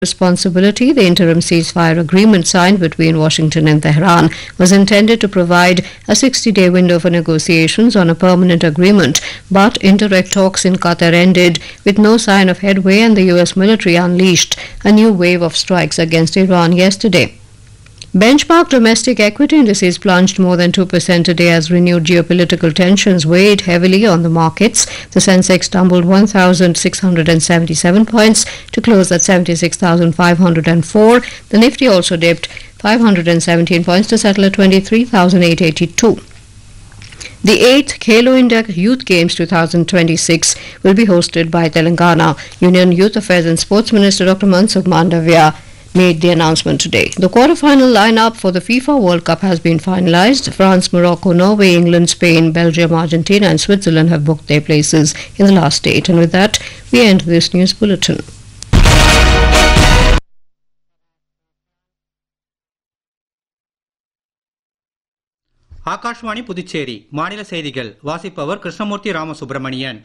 responsibility, the interim ceasefire agreement signed between Washington and Tehran was intended to provide a 60 day window for negotiations on a permanent agreement, but indirect talks in Qatar ended with no sign of headway, and the U.S. military unleashed a new wave of strikes against Iran yesterday. Benchmark domestic equity indices plunged more than 2% today as renewed geopolitical tensions weighed heavily on the markets. The Sensex tumbled 1,677 points to close at 76,504. The Nifty also dipped 517 points to settle at 23,882. The 8th Khelo India Youth Games 2026 will be hosted by Telangana. Union Youth Affairs and Sports Minister Dr. Mansukh Mandavia made the announcement today. The quarter-final lineup for the FIFA World Cup has been finalized. France, Morocco, Norway, England, Spain, Belgium, Argentina and Switzerland have booked their places in the last eight. And with that, we end this news bulletin. Akashvani Puducherry மாநில செய்திகள் வாசிப்பவர் கிருஷ்ணமூர்த்தி ராமசுப்பிரமணியன்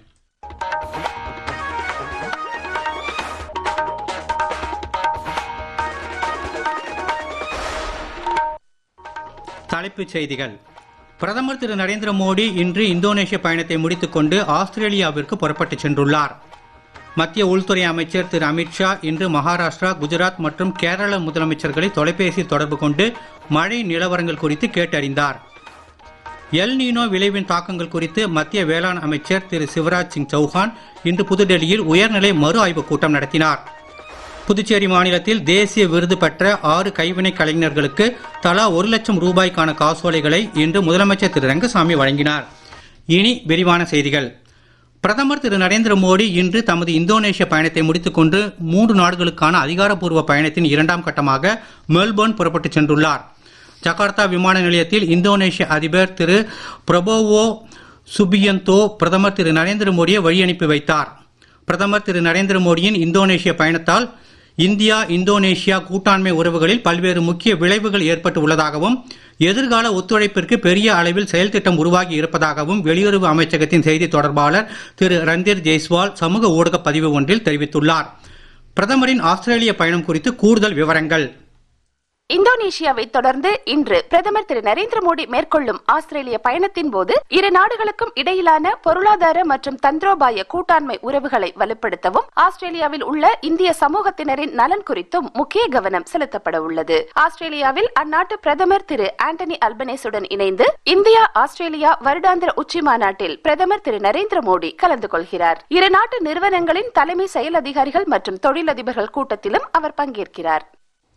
தலைப்புச் செய்திகள் பிரதமர் திரு நரேந்திர மோடி இன்று இந்தோனேஷிய பயணத்தை முடித்துக்கொண்டு ஆஸ்திரேலியாவிற்கு புறப்பட்டுச் சென்றுள்ளார் மத்திய உள்துறை அமைச்சர் திரு அமித்ஷா இன்று மகாராஷ்டிரா குஜராத் மற்றும் கேரள முதலமைச்சர்களை தொலைபேசியில் தொடர்பு கொண்டு மழை நிலவரங்கள் குறித்து கேட்டறிந்தார் எல் நீனோ விளைவின் தாக்கங்கள் குறித்து மத்திய வேளாண் அமைச்சர் திரு சிவராஜ் சிங் சௌஹான் இன்று புதுடெல்லியில் உயர்நிலை மறு ஆய்வுக் கூட்டம் நடத்தினார் புதுச்சேரி மாநிலத்தில் தேசிய விருது பெற்ற ஆறு கைவினை கலைஞர்களுக்கு தலா ஒரு லட்சம் ரூபாய்க்கான காசோலைகளை இன்று முதலமைச்சர் திரு ரங்கசாமி வழங்கினார் இனி விரிவான செய்திகள் பிரதமர் திரு நரேந்திர மோடி இன்று தமது இந்தோனேஷிய பயணத்தை முடித்துக்கொண்டு மூன்று நாடுகளுக்கான அதிகாரப்பூர்வ பயணத்தின் இரண்டாம் கட்டமாக மெல்போர்ன் புறப்பட்டுச் சென்றுள்ளார் ஜகார்த்தா விமான நிலையத்தில் இந்தோனேஷிய அதிபர் திரு பிரபோவோ சுபியந்தோ பிரதமர் திரு நரேந்திர மோடியை வழி அனுப்பி வைத்தார் பிரதமர் திரு நரேந்திர மோடியின் இந்தோனேஷிய பயணத்தால் இந்தியா இந்தோனேஷியா கூட்டாண்மை உறவுகளில் பல்வேறு முக்கிய விளைவுகள் ஏற்பட்டு உள்ளதாகவும் எதிர்கால ஒத்துழைப்பிற்கு பெரிய அளவில் செயல் திட்டம் உருவாகி இருப்பதாகவும் வெளியுறவு அமைச்சகத்தின் செய்தி தொடர்பாளர் திரு ரந்தீர் ஜெய்ஸ்வால் சமூக ஊடக பதிவு ஒன்றில் தெரிவித்துள்ளார் பிரதமரின் ஆஸ்திரேலிய பயணம் குறித்து கூடுதல் விவரங்கள் இந்தோனேஷியாவை தொடர்ந்து இன்று பிரதமர் திரு நரேந்திர மோடி மேற்கொள்ளும் ஆஸ்திரேலிய பயணத்தின் போது இரு நாடுகளுக்கும் இடையிலான பொருளாதார மற்றும் தந்திரோபாய கூட்டாண்மை உறவுகளை வலுப்படுத்தவும் ஆஸ்திரேலியாவில் உள்ள இந்திய சமூகத்தினரின் நலன் குறித்தும் முக்கிய கவனம் செலுத்தப்பட உள்ளது ஆஸ்திரேலியாவில் அந்நாட்டு பிரதமர் திரு ஆண்டனி அல்பனேசுடன் இணைந்து இந்தியா ஆஸ்திரேலியா வருடாந்திர உச்சி மாநாட்டில் பிரதமர் திரு நரேந்திர மோடி கலந்து கொள்கிறார் இரு நாட்டு நிறுவனங்களின் தலைமை செயல் அதிகாரிகள் மற்றும் தொழிலதிபர்கள் கூட்டத்திலும் அவர் பங்கேற்கிறார்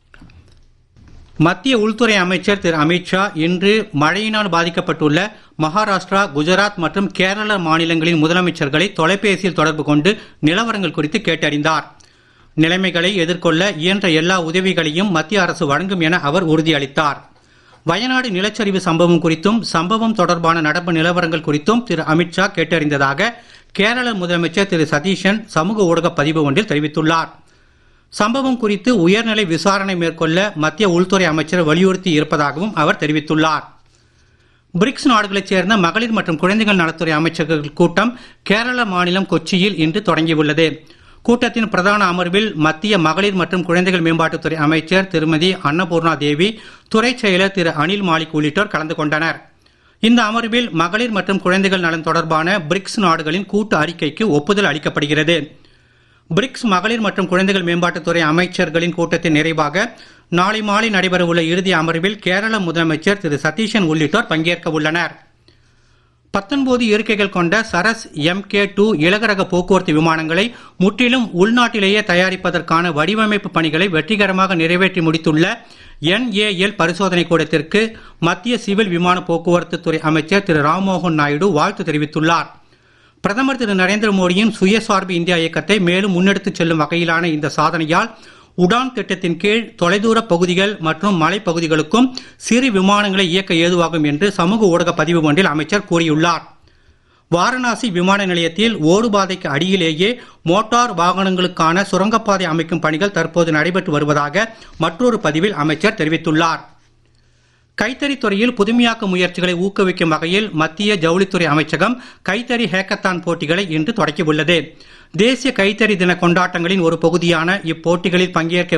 மத்திய உள்துறை அமைச்சர் திரு அமித்ஷா இன்று மழையினால் பாதிக்கப்பட்டுள்ள மகாராஷ்டிரா குஜராத் மற்றும் கேரள மாநிலங்களின் முதலமைச்சர்களை தொலைபேசியில் தொடர்பு கொண்டு நிலவரங்கள் குறித்து கேட்டறிந்தார் நிலைமைகளை எதிர்கொள்ள இயன்ற எல்லா உதவிகளையும் மத்திய அரசு வழங்கும் என அவர் உறுதியளித்தார் வயநாடு நிலச்சரிவு சம்பவம் குறித்தும் சம்பவம் தொடர்பான நடப்பு நிலவரங்கள் குறித்தும் திரு அமித்ஷா கேட்டறிந்ததாக கேரள முதலமைச்சர் திரு சதீஷன் சமூக ஊடக பதிவு ஒன்றில் தெரிவித்துள்ளார் சம்பவம் குறித்து உயர்நிலை விசாரணை மேற்கொள்ள மத்திய உள்துறை அமைச்சர் வலியுறுத்தி இருப்பதாகவும் அவர் தெரிவித்துள்ளார் பிரிக்ஸ் நாடுகளைச் சேர்ந்த மகளிர் மற்றும் குழந்தைகள் நலத்துறை அமைச்சர்கள் கூட்டம் கேரள மாநிலம் கொச்சியில் இன்று தொடங்கியுள்ளது கூட்டத்தின் பிரதான அமர்வில் மத்திய மகளிர் மற்றும் குழந்தைகள் மேம்பாட்டுத்துறை அமைச்சர் திருமதி அன்னபூர்ணா தேவி துறை செயலர் திரு அனில் மாலிக் உள்ளிட்டோர் கலந்து கொண்டனர் இந்த அமர்வில் மகளிர் மற்றும் குழந்தைகள் நலன் தொடர்பான பிரிக்ஸ் நாடுகளின் கூட்டு அறிக்கைக்கு ஒப்புதல் அளிக்கப்படுகிறது பிரிக்ஸ் மகளிர் மற்றும் குழந்தைகள் மேம்பாட்டுத்துறை அமைச்சர்களின் கூட்டத்தின் நிறைவாக நாளை மாலை நடைபெறவுள்ள இறுதி அமர்வில் கேரள முதலமைச்சர் திரு சதீஷன் உள்ளிட்டோர் பங்கேற்க உள்ளனர் பத்தொன்பது இருக்கைகள் கொண்ட சரஸ் எம் கே டூ இலகுரக போக்குவரத்து விமானங்களை முற்றிலும் உள்நாட்டிலேயே தயாரிப்பதற்கான வடிவமைப்பு பணிகளை வெற்றிகரமாக நிறைவேற்றி முடித்துள்ள என்ஏஎல் பரிசோதனை கூடத்திற்கு மத்திய சிவில் விமான போக்குவரத்து துறை அமைச்சர் திரு ராம்மோகன் நாயுடு வாழ்த்து தெரிவித்துள்ளார் பிரதமர் திரு நரேந்திர மோடியின் சுயசார்பு இந்தியா இயக்கத்தை மேலும் முன்னெடுத்துச் செல்லும் வகையிலான இந்த சாதனையால் உடான் திட்டத்தின் கீழ் தொலைதூர பகுதிகள் மற்றும் மலைப்பகுதிகளுக்கும் சிறு விமானங்களை இயக்க ஏதுவாகும் என்று சமூக ஊடக பதிவு ஒன்றில் அமைச்சர் கூறியுள்ளார் வாரணாசி விமான நிலையத்தில் ஓடுபாதைக்கு அடியிலேயே மோட்டார் வாகனங்களுக்கான சுரங்கப்பாதை அமைக்கும் பணிகள் தற்போது நடைபெற்று வருவதாக மற்றொரு பதிவில் அமைச்சர் தெரிவித்துள்ளார் கைத்தறித் துறையில் புதுமையாக்க முயற்சிகளை ஊக்குவிக்கும் வகையில் மத்திய ஜவுளித்துறை அமைச்சகம் கைத்தறி ஹேக்கத்தான் போட்டிகளை இன்று தொடக்கியுள்ளது தேசிய கைத்தறி தின கொண்டாட்டங்களின் ஒரு பகுதியான இப்போட்டிகளில் பங்கேற்க